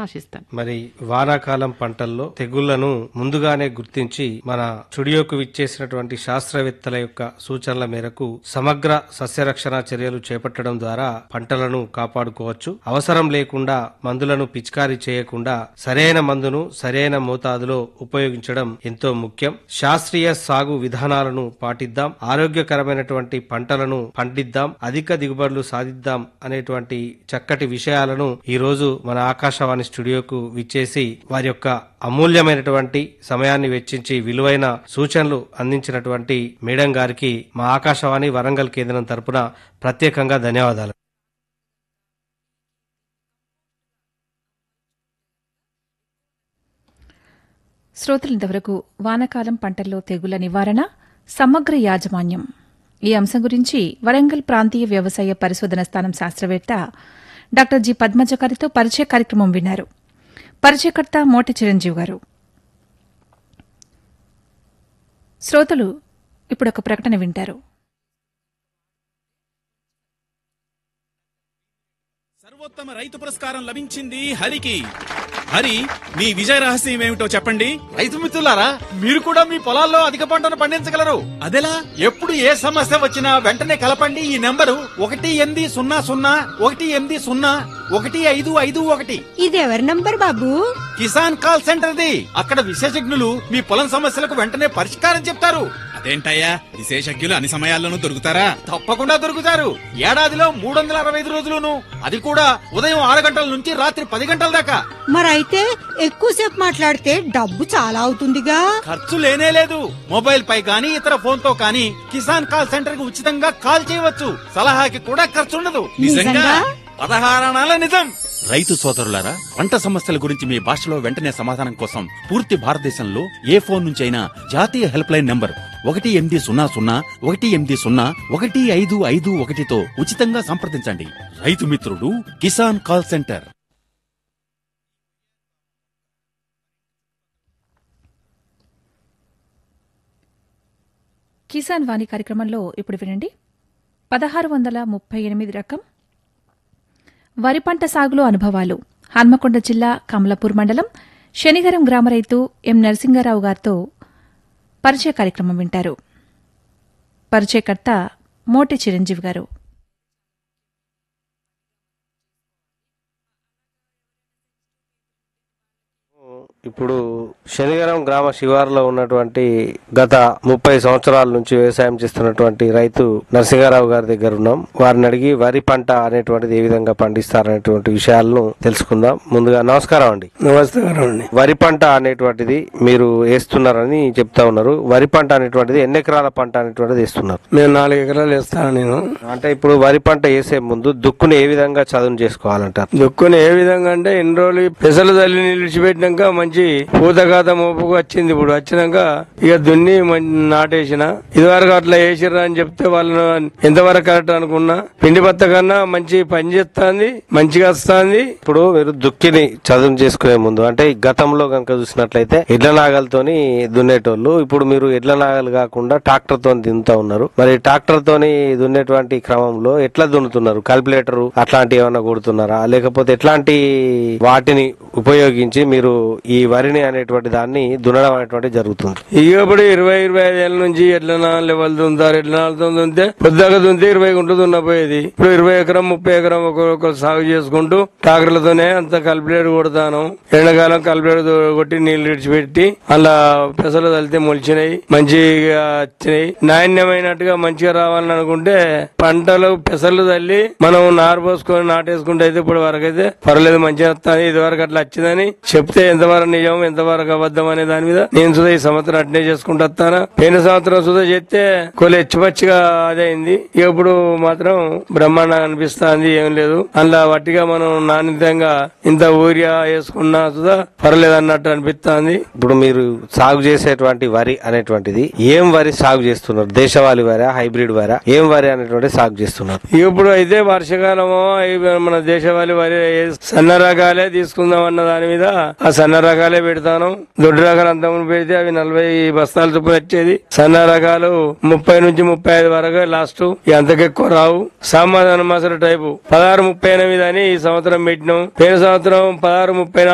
ఆశిస్తాను మరి వానాకాలం పంటల్లో తెగుళ్లను ముందుగానే గుర్తించి మన స్టుడియోకు విచ్చేసినటువంటి శాస్త్రవేత్తల యొక్క సూచనల మేరకు సమగ్ర సస్యరక్షణ చర్యలు చేపట్టడం ద్వారా పంటలను కాపాడుకోవచ్చు అవసరం లేకుండా మందులను పిచికారీ చేయకుండా సరైన మందును సరైన మోతాదులో ఉపయోగించడం ఎంతో ముఖ్యం శాస్త్రీయ సాగు విధానాలను పాటిద్దాం ఆరోగ్యకరమైనటువంటి పంటలను పండిద్దాం అధిక దిగుబడులు సాధిద్దాం అనేటువంటి చక్కటి విషయాలను ఈ రోజు మన ఆకాశవాణి స్టూడియోకు విచ్చేసి వారి యొక్క అమూల్యమైనటువంటి సమయాన్ని వెచ్చించి విలువైన సూచనలు అందించినటువంటి మేడం గారికి మా ఆకాశవాణి వరంగల్ కేంద్రం తరపున ప్రత్యేకంగా ధన్యవాదాలు శ్రోతలు ఇంతవరకు వానాకాలం పంటల్లో తెగుల నివారణ సమగ్ర యాజమాన్యం ఈ అంశం గురించి వరంగల్ ప్రాంతీయ వ్యవసాయ పరిశోధన స్థానం శాస్త్రవేత్త డాక్టర్ జి పద్మజ గారితో పరిచయ కార్యక్రమం విన్నారు పరిచయకర్త మోటి చిరంజీవి గారు శ్రోతలు ఇప్పుడు ఒక ప్రకటన వింటారు సర్వోత్తమ రైతు పురస్కారం లభించింది హరికి హరి మీ విజయ రహస్యం ఏమిటో చెప్పండి రైతు మిత్రులారా మీరు కూడా మీ పొలాల్లో అధిక పంటను పండించగలరు అదెలా ఎప్పుడు ఏ సమస్య వచ్చినా వెంటనే కలపండి ఈ నెంబరు ఒకటి ఎనిమిది సున్నా సున్నా ఒకటి ఎనిమిది సున్నా ఒకటి ఐదు ఐదు ఒకటి ఇది ఎవరి నంబర్ బాబు కిసాన్ కాల్ సెంటర్ ది అక్కడ విశేషజ్ఞులు మీ పొలం సమస్యలకు వెంటనే పరిష్కారం చెప్తారు అదేంటయ్యా విశేషజ్ఞులు అన్ని సమయాల్లోనూ దొరుకుతారా తప్పకుండా దొరుకుతారు ఏడాదిలో మూడు వందల అరవై ఐదు రోజులును అది కూడా ఉదయం ఆరు గంటల నుంచి రాత్రి పది గంటల దాకా మరైతే ఎక్కువసేపు మాట్లాడితే డబ్బు చాలా అవుతుందిగా ఖర్చు లేనే లేదు మొబైల్ పై గానీ ఇతర ఫోన్ తో కానీ కిసాన్ కాల్ సెంటర్ కి ఉచితంగా కాల్ చేయవచ్చు సలహాకి కూడా ఖర్చు ఉండదు నిజంగా? పదహారణాల నిజం రైతు సోదరులారా పంట సమస్యల గురించి మీ భాషలో వెంటనే సమాధానం కోసం పూర్తి భారతదేశంలో ఏ ఫోన్ నుంచైనా జాతీయ హెల్ప్ లైన్ నంబర్ ఒకటి ఎనిమిది సున్నా సున్నా ఒకటి ఎనిమిది సున్నా ఒకటి ఐదు ఐదు ఒకటితో ఉచితంగా సంప్రదించండి రైతు మిత్రుడు కిసాన్ కాల్ సెంటర్ కిసాన్ వాణి కార్యక్రమంలో ఇప్పుడు వినండి పదహారు వందల ముప్పై ఎనిమిది రకం వరి పంట సాగులో అనుభవాలు హన్మకొండ జిల్లా కమలపూర్ మండలం శనిగరం గ్రామ రైతు ఎం నరసింగారావు గారితో పరిచయ కార్యక్రమం వింటారు పరిచయకర్త మోటి చిరంజీవి గారు ఇప్పుడు శనిగరం గ్రామ శివారులో ఉన్నటువంటి గత ముప్పై సంవత్సరాల నుంచి వ్యవసాయం చేస్తున్నటువంటి రైతు నరసింహారావు గారి దగ్గర ఉన్నాం వారిని అడిగి వరి పంట అనేటువంటిది ఏ విధంగా పండిస్తారనేటువంటి విషయాలను తెలుసుకుందాం ముందుగా నమస్కారం అండి నమస్కారం అండి వరి పంట అనేటువంటిది మీరు వేస్తున్నారని చెప్తా ఉన్నారు వరి పంట అనేటువంటిది ఎన్ని ఎకరాల పంట అనేటువంటిది వేస్తున్నారు నేను నాలుగు ఎకరాలు వేస్తాను నేను అంటే ఇప్పుడు వరి పంట వేసే ముందు దుక్కుని ఏ విధంగా చదును చేసుకోవాలంటారు దుక్కుని ఏ విధంగా అంటే ఎన్ని రోజులు పెసలు తల్లి నిలిచిపెట్టినాక మంచి పూతగాత మోపుకు వచ్చింది ఇప్పుడు వచ్చినాక ఇక దున్ని మం- నాటేసిన ఇదివరకు అట్లా వేసిర్రా అని చెప్తే వాళ్ళను ఎంతవరకు కరెక్ట్ అనుకున్నా పిండి బత్త కన్నా మంచి పని చేస్తాంది మంచిగా వస్తాంది ఇప్పుడు మీరు దుక్కిని చదును చేసుకునే ముందు అంటే ఈ గతంలో కనుక చూసినట్లయితే ఎడ్ల నాగలతోని దున్నేటోళ్ళు ఇప్పుడు మీరు ఎడ్ల నాగలు కాకుండా ట్రాక్టర్ తోని దున్నుతా ఉన్నారు మరి ట్రాక్టర్ తోని దున్నేటువంటి క్రమంలో ఎట్లా దున్నుతున్నారు కాల్కులేటర్ అట్లాంటి ఏమైనా కొడుతున్నారా లేకపోతే ఎట్లాంటి వాటిని ఉపయోగించి మీరు ఈ వరిని అనేటువంటి దాన్ని దున్నడం అనేటువంటి జరుగుతుంది ఇక ఇప్పుడు ఇరవై ఇరవై ఐదు ఏళ్ళ నుంచి ఎట్లా లెవెల్ దుంతారు ఎట్లా నాలుగు దుంతే పొద్దాక దుంతే ఇరవై గుంటలు దున్నపోయేది ఇప్పుడు ఇరవై ఎకరం ముప్పై ఎకరం ఒక్కొక్కరు సాగు చేసుకుంటూ ట్రాక్టర్లతోనే అంత కల్పిలేట్ కొడతాను ఎండాకాలం కల్పిలేట్ కొట్టి నీళ్లు విడిచిపెట్టి అలా పెసలు తలితే మొలిచినాయి మంచిగా వచ్చినాయి నాణ్యమైనట్టుగా మంచిగా రావాలని అనుకుంటే పంటలు పెసలు తల్లి మనం నారు పోసుకొని నాటేసుకుంటే అయితే ఇప్పుడు వరకు అయితే పర్వాలేదు మంచిగా వస్తాను ఇది వరకు అట్లా వచ్చిందని చెప్తే ఎంతవరకు నిజం ఎంతవరకు అబద్ధం అనే దాని మీద నేను సుధా ఈ సంవత్సరం అట్నే చేసుకుంటూ వస్తాను పోయిన సంవత్సరం సుధా చేస్తే కొలు హెచ్చుపచ్చిగా అదైంది ఇక ఇప్పుడు మాత్రం బ్రహ్మాండంగా అనిపిస్తుంది ఏం లేదు అందులో వట్టిగా మనం నాణ్యతంగా ఇంత ఊరియా వేసుకున్నా సుధా పర్లేదు అన్నట్టు అనిపిస్తుంది ఇప్పుడు మీరు సాగు చేసేటువంటి వరి అనేటువంటిది ఏం వరి సాగు చేస్తున్నారు దేశవాళీ వరా హైబ్రిడ్ వరా ఏం వరి అనేటువంటి సాగు చేస్తున్నారు ఇప్పుడు అయితే వర్షకాలము ఇవి మన దేశవాళీ వరి సన్న రకాలే తీసుకుందాం అన్న దాని మీద ఆ సన్న రకాలే పెడతాను దొడ్డు రకాలు అంతకుముందు పెడితే అవి నలభై బస్తాల చొప్పున వచ్చేది సన్న రకాలు ముప్పై నుంచి ముప్పై ఐదు వరకు లాస్ట్ అంతకెక్కువ రావు సామాధాన మసలు టైపు పదహారు ముప్పై ఎనిమిది అని ఈ సంవత్సరం పెట్టినాం పోయిన సంవత్సరం పదహారు ముప్పై